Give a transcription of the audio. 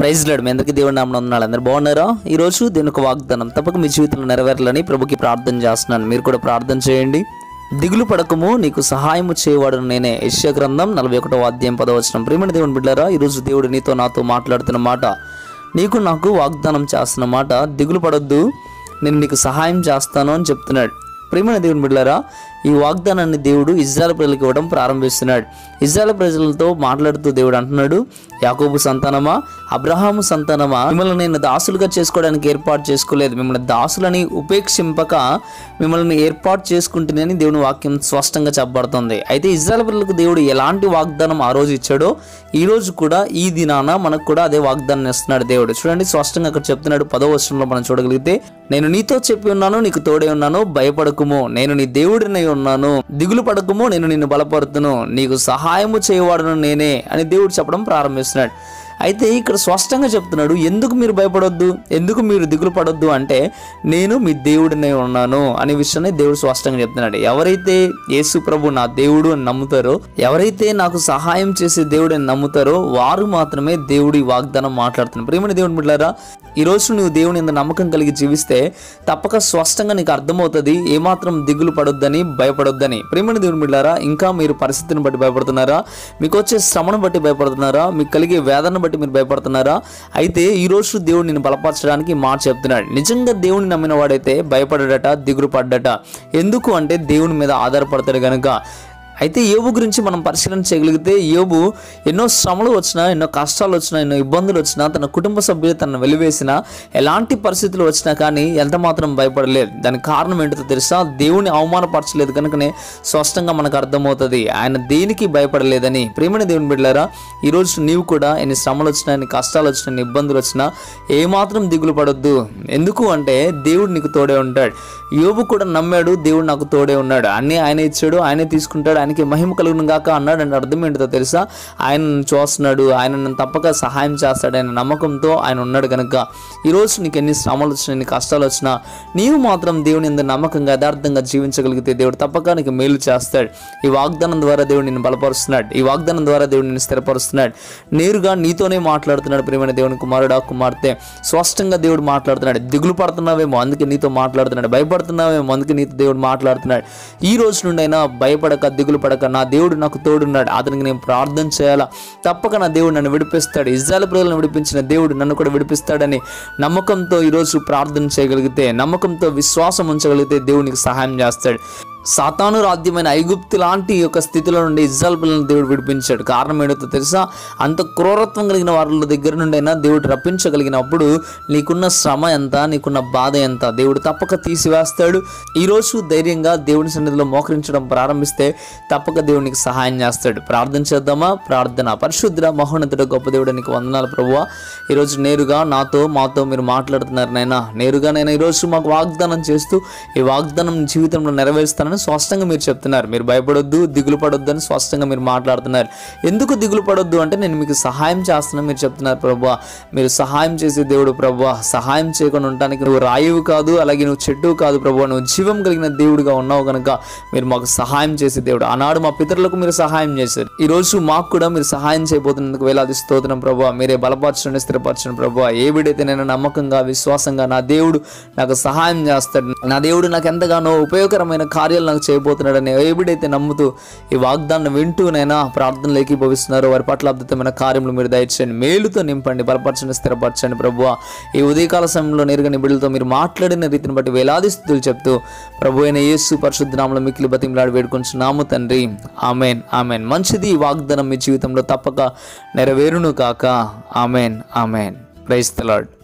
praise లాడు మీ అందరికీ దేవుడి నామం ఉన్నాడు అందరు బాగున్నారా ఈ రోజు దీని ఒక వాగ్దానం తప్పక మీ జీవితంలో నెరవేరాలని ప్రభుకి ప్రార్థన చేస్తున్నాను మీరు కూడా ప్రార్థన చేయండి దిగులు పడకము నీకు సహాయము చేయవాడు నేనే యశ్య గ్రంథం నలభై ఒకటో అధ్యాయం పదవచనం ప్రేమణ దేవుని బిడ్డారా ఈరోజు దేవుడు నీతో నాతో మాట్లాడుతున్న మాట నీకు నాకు వాగ్దానం చేస్తున్న మాట దిగులు పడొద్దు నేను నీకు సహాయం చేస్తాను అని చెప్తున్నాడు ప్రేమణ దేవుని బిడ్డారా ఈ వాగ్దానాన్ని దేవుడు ఇజ్రాయల్ ప్రజలకు ఇవ్వడం ప్రారంభిస్తున్నాడు ఇజ్రాయల్ ప్రజలతో మాట్లాడుతూ దేవుడు అంటున్నాడు యాకోబు సంతానమా అబ్రహాము సంతానమా మిమ్మల్ని నేను దాసులుగా చేసుకోవడానికి ఏర్పాటు చేసుకోలేదు మిమ్మల్ని దాసులని ఉపేక్షింపక మిమ్మల్ని ఏర్పాటు చేసుకుంటున్నానని దేవుని వాక్యం స్పష్టంగా చెప్పబడుతుంది అయితే ఇజ్రాయల్ ప్రజలకు దేవుడు ఎలాంటి వాగ్దానం ఆ రోజు ఇచ్చాడో ఈ రోజు కూడా ఈ దినాన మనకు కూడా అదే వాగ్దానం ఇస్తున్నాడు దేవుడు చూడండి స్పష్టంగా అక్కడ చెప్తున్నాడు పదో వర్షంలో మనం చూడగలిగితే నేను నీతో చెప్పి ఉన్నాను నీకు తోడే ఉన్నాను భయపడకుము నేను నీ దేవుడినై ఉన్నాను దిగులు పడకుము నేను నిన్ను బలపడుతును నీకు సహాయము చేయవాడును నేనే అని దేవుడు చెప్పడం ప్రారంభిస్తున్నాడు అయితే ఇక్కడ స్పష్టంగా చెప్తున్నాడు ఎందుకు మీరు భయపడొద్దు ఎందుకు మీరు దిగులు పడొద్దు అంటే నేను మీ దేవుడినే ఉన్నాను అనే విషయాన్ని దేవుడు స్పష్టంగా చెప్తున్నాడు ఎవరైతే యేసు ప్రభు నా దేవుడు అని నమ్ముతారో ఎవరైతే నాకు సహాయం చేసే దేవుడు అని నమ్ముతారో వారు మాత్రమే దేవుడి వాగ్దానం మాట్లాడుతున్నారు ప్రేమని దేవుని బిడ్డారా ఈ రోజు నువ్వు దేవుని ఇంత నమ్మకం కలిగి జీవిస్తే తప్పక స్పష్టంగా నీకు అర్థమవుతుంది ఏమాత్రం దిగులు పడొద్దని భయపడొద్దని ప్రేమని దేవుని బిడ్డారా ఇంకా మీరు పరిస్థితిని బట్టి భయపడుతున్నారా మీకు వచ్చే శ్రమను బట్టి భయపడుతున్నారా మీకు కలిగే వేదన బట్టి మీరు భయపడుతున్నారా అయితే ఈ రోజు దేవుడు నిన్ను బలపరచడానికి ఈ మాట చెప్తున్నాడు నిజంగా దేవుని నమ్మిన వాడైతే భయపడడట దిగులు పడ్డట ఎందుకు అంటే దేవుని మీద ఆధారపడతాడు గనుక అయితే యోబు గురించి మనం పరిశీలన చేయగలిగితే యోబు ఎన్నో శ్రమలు వచ్చినా ఎన్నో కష్టాలు వచ్చినా ఎన్నో ఇబ్బందులు వచ్చినా తన కుటుంబ సభ్యులు తనను వెలివేసినా ఎలాంటి పరిస్థితులు వచ్చినా కానీ ఎంత మాత్రం భయపడలేదు దానికి కారణం ఏంటో తెలుసా దేవుని అవమానపరచలేదు కనుకనే స్పష్టంగా మనకు అర్థమవుతుంది ఆయన దేనికి భయపడలేదని ప్రేమని దేవుని బిడ్డారా ఈరోజు నీవు కూడా ఎన్ని శ్రమలు వచ్చినా ఎన్ని కష్టాలు వచ్చినా ఎన్ని ఇబ్బందులు వచ్చినా ఏమాత్రం దిగులు పడొద్దు ఎందుకు అంటే దేవుడు నీకు తోడే ఉంటాడు యోబు కూడా నమ్మాడు దేవుడు నాకు తోడే ఉన్నాడు అన్నీ ఆయన ఇచ్చాడు ఆయనే తీసుకుంటాడు ఆయనకి మహిమ కలుగును గాక అన్నాడు అంటే అర్థం ఏంటో తెలుసా ఆయన నన్ను చూస్తున్నాడు ఆయన నన్ను తప్పక సహాయం చేస్తాడు ఆయన నమ్మకంతో ఆయన ఉన్నాడు కనుక ఈరోజు నీకు ఎన్ని శ్రమలు వచ్చినా ఎన్ని కష్టాలు వచ్చినా నీవు మాత్రం దేవుని ఎందు నమ్మకంగా యథార్థంగా జీవించగలిగితే దేవుడు తప్పక నీకు మేలు చేస్తాడు ఈ వాగ్దానం ద్వారా దేవుడు నిన్ను బలపరుస్తున్నాడు ఈ వాగ్దానం ద్వారా దేవుడు నిన్ను స్థిరపరుస్తున్నాడు నేరుగా నీతోనే మాట్లాడుతున్నాడు ప్రియమైన దేవుని కుమారుడా కుమార్తె స్పష్టంగా దేవుడు మాట్లాడుతున్నాడు దిగులు పడుతున్నావేమో అందుకే నీతో మాట్లాడుతున్నాడు భయపడుతున్నావేమో అందుకే నీతో దేవుడు మాట్లాడుతున్నాడు ఈ రోజు నుండి అయినా భయపడక దిగులు పడక నా దేవుడు నాకు తోడున్నాడు అతనికి నేను ప్రార్థన చేయాలా తప్పక నా దేవుడు నన్ను విడిపిస్తాడు ఇజ్రాయల్ ప్రజలను విడిపించిన దేవుడు నన్ను కూడా విడిపిస్తాడని నమ్మకంతో ఈరోజు ప్రార్థన చేయగలిగితే నమ్మకంతో విశ్వాసం ఉంచగలిగితే దేవునికి సహాయం చేస్తాడు సాతాను రాజ్యమైన ఐగుప్తు లాంటి యొక్క స్థితిలో నుండి ఇజ్రాయల్ పిల్లలను దేవుడు విడిపించాడు కారణం ఏంటో తెలుసా అంత క్రూరత్వం కలిగిన వాళ్ళ దగ్గర నుండి అయినా దేవుడు రప్పించగలిగినప్పుడు నీకున్న శ్రమ ఎంత నీకున్న బాధ ఎంత దేవుడు తప్పక తీసివేస్తాడు ఈరోజు ధైర్యంగా దేవుని సన్నిధిలో మోకరించడం ప్రారంభిస్తే తప్పక దేవునికి సహాయం చేస్తాడు ప్రార్థన చేద్దామా ప్రార్థన పరిశుద్ధ మహోన్నతుడ గొప్ప దేవుడు నీకు వందనాలు ప్రభువా ఈరోజు నేరుగా నాతో మాతో మీరు మాట్లాడుతున్నారు నైనా నేరుగా నేను ఈరోజు మాకు వాగ్దానం చేస్తూ ఈ వాగ్దానం జీవితంలో నెరవేరుస్తానని స్పష్టంగా మీరు చెప్తున్నారు మీరు భయపడొద్దు దిగులు పడొద్దు అని స్పష్టంగా మీరు మాట్లాడుతున్నారు ఎందుకు దిగులు పడొద్దు అంటే నేను మీకు సహాయం చేస్తున్నాను మీరు చెప్తున్నారు ప్రభు మీరు సహాయం చేసే దేవుడు ప్రభు సహాయం చేయకుండా ఉండటానికి నువ్వు రాయువు కాదు అలాగే నువ్వు చెట్టు కాదు ప్రభు నువ్వు జీవం కలిగిన దేవుడిగా ఉన్నావు కనుక మీరు మాకు సహాయం చేసే దేవుడు ఆనాడు మా పితరులకు మీరు సహాయం చేశారు ఈ రోజు మాకు కూడా మీరు సహాయం చేయబోతున్నందుకు వేలాది స్తోత్రం ప్రభు మీరే బలపరచండి స్థిరపరచండి ప్రభు ఏ విడైతే నేను నమ్మకంగా విశ్వాసంగా నా దేవుడు నాకు సహాయం చేస్తాడు నా దేవుడు నాకు ఎంతగానో ఉపయోగకరమైన కార్యాలు నాకు చేయబోతున్నాడని ఏవిడైతే నమ్ముతూ ఈ వాగ్దానం వింటూనైనా ప్రార్థనలు ఏకీభవిస్తున్నారో వారి పట్ల అద్భుతమైన కార్యములు మీరు దయచేయండి మేలుతో నింపండి బలపరచండి స్థిరపరచండి ప్రభు ఈ ఉదయకాల సమయంలో నేరుగా నిబిడులతో మీరు మాట్లాడిన రీతిని బట్టి వేలాది స్థుతులు చెప్తూ ప్రభు అయిన యేసు పరిశుద్ధ నామలో మిక్కిలి బతిమలాడి వేడుకొంచున్నాము తండ్రి ఆమెన్ ఆమెన్ మంచిది ఈ వాగ్దానం మీ జీవితంలో తప్పక నెరవేరును కాక amen amen praise the lord